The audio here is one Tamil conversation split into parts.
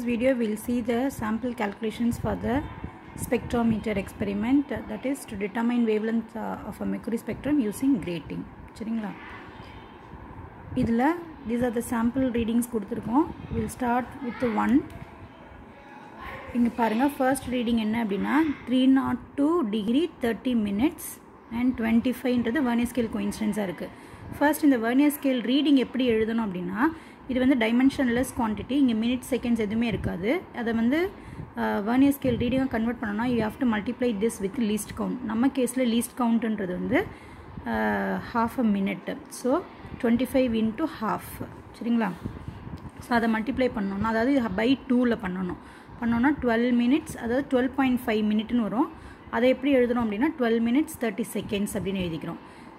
video we'll see the sample calculations for the spectrometer experiment uh, that is to determine wavelength uh, of a mercury spectrum using grating சரிங்களா இதில் these are the sample readings கொடுத்துருக்கோம் we'll start with the one இங்கே பாருங்கள் ஃபர்ஸ்ட் ரீடிங் என்ன அப்படின்னா three nought two degree thirty minutes and twenty ஃபைவ்ன்றது வர்னியர் ஸ்கேல் கோயின்சிடன்ஸாக இருக்குது ஃபர்ஸ்ட் இந்த வர்னியர் ஸ்கேல் ரீடிங் எப்படி எழுதணும் அப்படின்னா இது வந்து டைமென்ஷன்லெஸ் குவான்டிட்டி இங்கே மினிட் செகண்ட்ஸ் எதுவுமே இருக்காது அதை வந்து வர்னியர் ஸ்கேல் ரீடிங்காக கன்வெர்ட் பண்ணோன்னா you have to multiply this with least count நம்ம கேஸில் லீஸ்ட் கவுண்ட்டுன்றது வந்து half a minute so twenty five into half சரிங்களா ஸோ அதை மல்டிப்ளை பண்ணணும் அதாவது பை டூவில் பண்ணணும் பண்ணோன்னா டுவெல் மினிட்ஸ் அதாவது டுவெல் பாயிண்ட் ஃபைவ் மினிட்னு வரும் அதை எப்படி எழுதணும் அப்படின்னா டுவெல் மினிட்ஸ் தேர்ட்டி செகண்ட்ஸ் அப்படின்னு எழுதிக்கிறோம்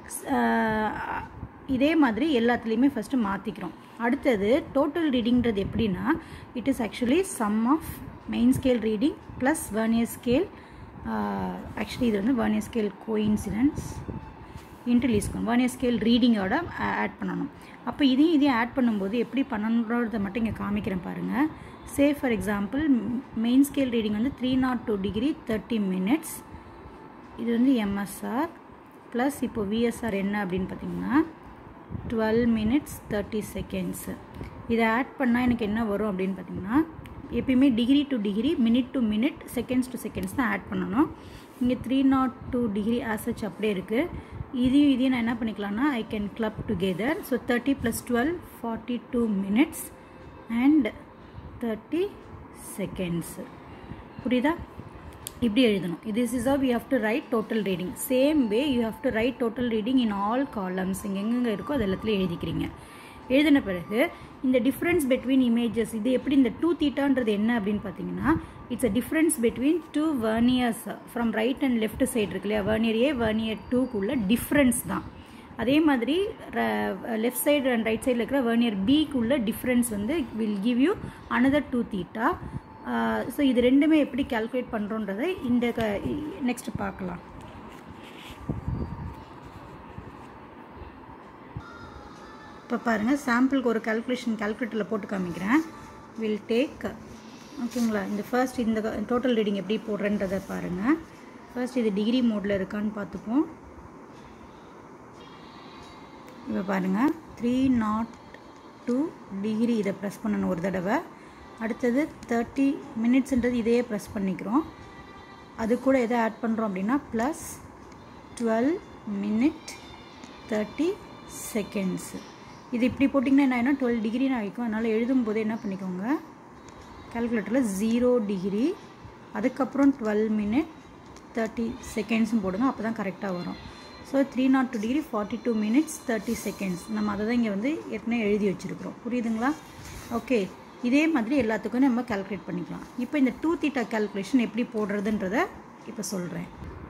இதே மாதிரி எல்லாத்துலேயுமே ஃபஸ்ட்டு மாற்றிக்கிறோம் அடுத்தது டோட்டல் ரீடிங்கிறது எப்படின்னா it is actually sum of main scale reading plus vernier scale actually இது வந்து வர்னியர் ஸ்கேல் கோயின்சிடன்ஸ் இன்ட்டு லீஸ்கோன் வர்னியர் ஸ்கேல் ரீடிங்கோட ஆட் பண்ணணும் அப்போ இதையும் இதையும் ஆட் பண்ணும்போது எப்படி பண்ணணுன்றதை மட்டும் இங்கே காமிக்கிறேன் பாருங்கள் say for example main scale reading வந்து three nought two degree thirty minutes இது வந்து எம்எஸ்ஆர் ப்ளஸ் இப்போ விஎஸ்ஆர் என்ன அப்படின்னு பார்த்தீங்கன்னா டுவெல் மினிட்ஸ் தேர்ட்டி செகண்ட்ஸு இதை ஆட் பண்ணால் எனக்கு என்ன வரும் அப்படின்னு பார்த்தீங்கன்னா எப்பயுமே degree to degree minute to minute seconds to seconds தான் ஆட் பண்ணணும் இங்கே three nought two degree as such அப்படியே இருக்குது இதையும் இதையும் நான் என்ன பண்ணிக்கலாம்னா I can club together so thirty plus twelve forty two minutes and thirty seconds புரியுதா இப்படி எழுதணும் this is of you have to write total reading same way you have to write total reading in all columns இங்கே எங்கெங்கே இருக்கோ அது எல்லாத்துலேயும் எழுதிக்கிறீங்க எழுதின பிறகு இந்த டிஃப்ரென்ஸ் பிட்வீன் இமேஜஸ் இது எப்படி இந்த டூ தீட்டான்றது என்ன அப்படின்னு பார்த்தீங்கன்னா it's a difference between two verniers from right and left side இருக்கு இல்லையா வர்னியர் ஏ வர்னியர் டூக்குள்ள டிஃப்ரென்ஸ் தான் அதே மாதிரி லெஃப்ட் சைடு அண்ட் ரைட் சைடில் இருக்கிற வர்னியர் பிக்குள்ள டிஃப்ரென்ஸ் வந்து will give you another two theta so இது ரெண்டுமே எப்படி கால்குலேட் பண்ணுறோன்றதை இந்த நெக்ஸ்ட் பார்க்கலாம் இப்போ பாருங்கள் சாம்பிளுக்கு ஒரு கால்குலேஷன் கால்குலேட்டரில் போட்டு காமிக்கிறேன் வில் டேக் ஓகேங்களா இந்த ஃபர்ஸ்ட் இந்த டோட்டல் ரீடிங் எப்படி போடுறேன்றதை பாருங்கள் ஃபர்ஸ்ட் இது டிகிரி மோடில் இருக்கான்னு பார்த்துப்போம் இப்போ பாருங்கள் த்ரீ நாட் டூ டிகிரி இதை ப்ரெஸ் பண்ணணும் ஒரு தடவை அடுத்தது தேர்ட்டி மினிட்ஸ்ன்றது இதையே ப்ரெஸ் பண்ணிக்கிறோம் அது கூட எதை ஆட் பண்ணுறோம் அப்படின்னா plus twelve minute thirty seconds இது இப்படி போட்டிங்கன்னா என்ன ஆகிடும் டுவெல் டிகிரின்னு ஆகிக்கும் அதனால் எழுதும்போது என்ன பண்ணிக்கோங்க கால்குலேட்டரில் ஜீரோ டிகிரி அதுக்கப்புறம் டுவெல் மினிட் தேர்ட்டி செகண்ட்ஸும் போடுங்க அப்போ தான் கரெக்டாக வரும் so three nought two degree forty two minutes thirty seconds நம்ம அதை தான் இங்கே வந்து ஏற்கனவே எழுதி வச்சுருக்குறோம் புரியுதுங்களா ஓகே இதே மாதிரி எல்லாத்துக்கும் நம்ம கால்குலேட் பண்ணிக்கலாம் இப்போ இந்த டூ தீட்டா கால்குலேஷன் எப்படி போடுறதுன்றத இப்போ சொல்கிறேன்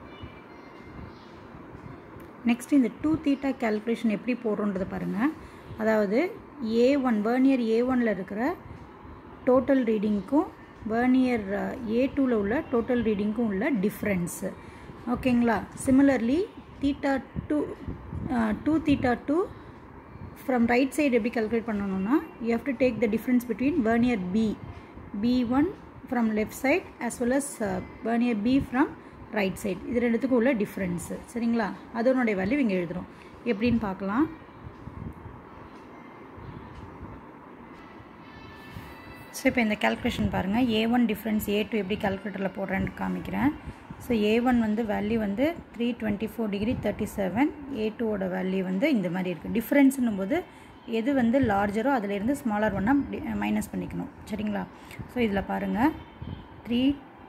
நெக்ஸ்ட் இந்த டூ தீட்டா கால்குலேஷன் எப்படி போடுறோன்றதை பாருங்கள் அதாவது ஏ ஒன் வேர்னியர் ஏ ஒனில் இருக்கிற டோட்டல் ரீடிங்க்கும் வேர்னியர் ஏ டூவில் உள்ள டோட்டல் ரீடிங்க்கும் உள்ள டிஃப்ரென்ஸு ஓகேங்களா similarly theta two two theta two from right side எப்படி கால்குலேட் பண்ணணும்னா you have to take the difference between vernier B B one from left side as well as vernier B from right side இது ரெண்டுத்துக்கும் உள்ள டிஃப்ரென்ஸு சரிங்களா அதனுடைய வேல்யூ இங்கே எழுதுகிறோம் எப்படின்னு பார்க்கலாம் ஸோ இப்போ இந்த கேல்குலேஷன் பாருங்கள் A one difference A two எப்படி கால்குலேட்டரில் போடுறேன்னு காமிக்கிறேன் ஸோ ஏ ஒன் வந்து வேல்யூ வந்து three twenty four degree thirty seven A டூவோட வேல்யூ வந்து இந்த மாதிரி இருக்குது டிஃப்ரென்ஸ்னும் போது எது வந்து லார்ஜரோ அதிலேருந்து ஸ்மாலர் ஒன்னாக மைனஸ் பண்ணிக்கணும் சரிங்களா ஸோ இதில் பாருங்கள் three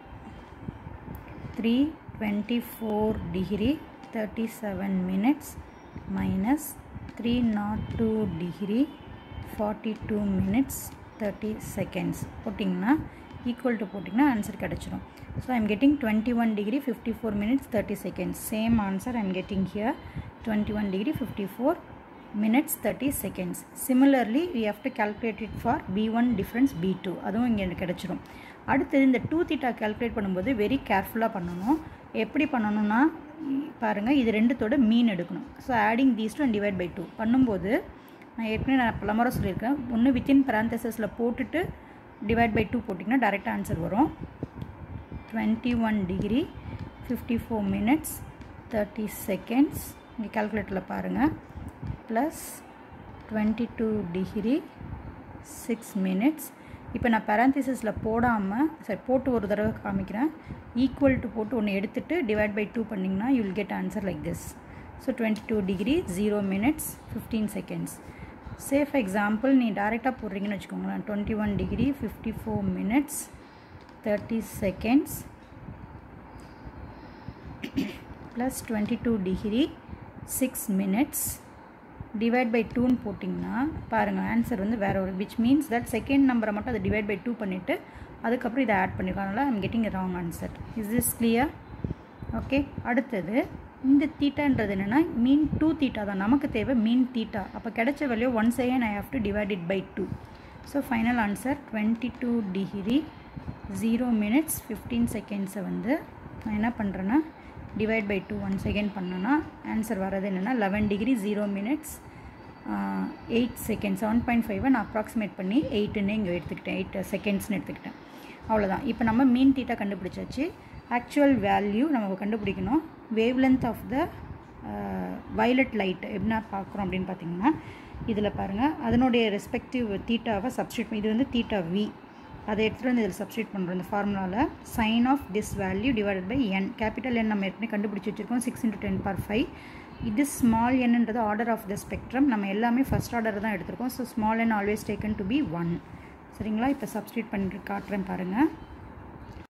three twenty four degree thirty seven minutes minus three nought two degree forty two minutes thirty seconds போட்டிங்கன்னா ஈக்குவல் டு போட்டிங்கன்னா ஆன்சர் கிடச்சிரும் so I'm getting twenty one degree fifty four minutes thirty seconds same answer I'm getting here twenty one degree fifty four minutes thirty seconds similarly we have to calculate it for B one difference B two அதுவும் இங்கே எனக்கு கிடச்சிரும் அடுத்தது இந்த டூ தீட்டா கால்குலேட் பண்ணும்போது வெரி கேர்ஃபுல்லாக பண்ணணும் எப்படி பண்ணணும்னா பாருங்கள் இது ரெண்டுத்தோட மீன் எடுக்கணும் so adding these two and divide by two பண்ணும்போது நான் ஏற்கனவே நான் பல முறை சொல்லியிருக்கேன் ஒன்று வித்தின் பேரந்தசஸில் போட்டுட்டு டிவைட் பை டூ போட்டிங்கன்னா டேரெக்டாக ஆன்சர் வரும் twenty one degree fifty four minutes thirty seconds இங்கே கேல்குலேட்டரில் பாருங்கள் plus twenty two degree six minutes இப்போ நான் பேரந்திசிஸில் போடாமல் சரி போட்டு ஒரு தடவை காமிக்கிறேன் ஈக்குவல் டு போட்டு ஒன்று எடுத்துகிட்டு டிவைட் பை டூ பண்ணிங்கன்னா you will get answer like this so twenty two degree zero minutes fifteen seconds say for example நீ டேரெக்டாக போடுறீங்கன்னு வச்சுக்கோங்களேன் twenty one degree fifty four minutes thirty seconds plus twenty two degree six minutes divide by டூன்னு போட்டிங்கன்னா பாருங்கள் ஆன்சர் வந்து வேறு ஒரு விச் மீன்ஸ் தட் செகண்ட் நம்பரை மட்டும் அதை டிவைட் பை டூ பண்ணிவிட்டு அதுக்கப்புறம் இதை ஆட் பண்ணியிருக்கோம் அதனால் I'm getting wrong answer is this clear okay அடுத்தது இந்த தீட்டான்றது என்னென்னா மீன் டூ தீட்டா தான் நமக்கு தேவை மீன் தீட்டா அப்போ கிடைச்ச value one second I have to divide it by two so final answer twenty two degree zero minutes ஃபிஃப்டீன் செகண்ட்ஸை வந்து நான் என்ன பண்ணுறேன்னா divide by two one second பண்ணோன்னா ஆன்சர் வர்றது என்னென்னா eleven degree zero minutes eight second seven point ஃபைவை நான் அப்ராக்சிமேட் பண்ணி எயிட்டுன்னு இங்கே எடுத்துக்கிட்டேன் எயிட் செகண்ட்ஸ்னு எடுத்துக்கிட்டேன் அவ்வளோதான் இப்போ நம்ம மீன் தீட்டா கண்டுபிடிச்சாச்சு ஆக்சுவல் வேல்யூ நம்ம கண்டுபிடிக்கணும் wavelength of the violet light என்ன பார்க்குறோம் அப்படின்னு பார்த்தீங்கன்னா இதில் பாருங்கள் அதனுடைய ரெஸ்பெக்டிவ் தீட்டாவை சப்ஸ்டியூட் இது வந்து தீட்டா வி அதை எடுத்துகிட்டு வந்து இதில் சப்ஸ்டியூட் பண்ணுறோம் இந்த ஃபார்முலாவில் sine of this value divided by n capital n நம்ம ஏற்கனவே கண்டுபிடிச்சி வச்சுருக்கோம் six into ten power five இது ஸ்மால் என்னன்றது ஆர்டர் ஆஃப் த ஸ்பெக்ட்ரம் நம்ம எல்லாமே ஃபஸ்ட் ஆர்டர் தான் எடுத்திருக்கோம் so small n always taken to be one சரிங்களா இப்போ சப்ஸ்டியூட் பண்ணிட்டு காட்டுறேன் பாருங்கள்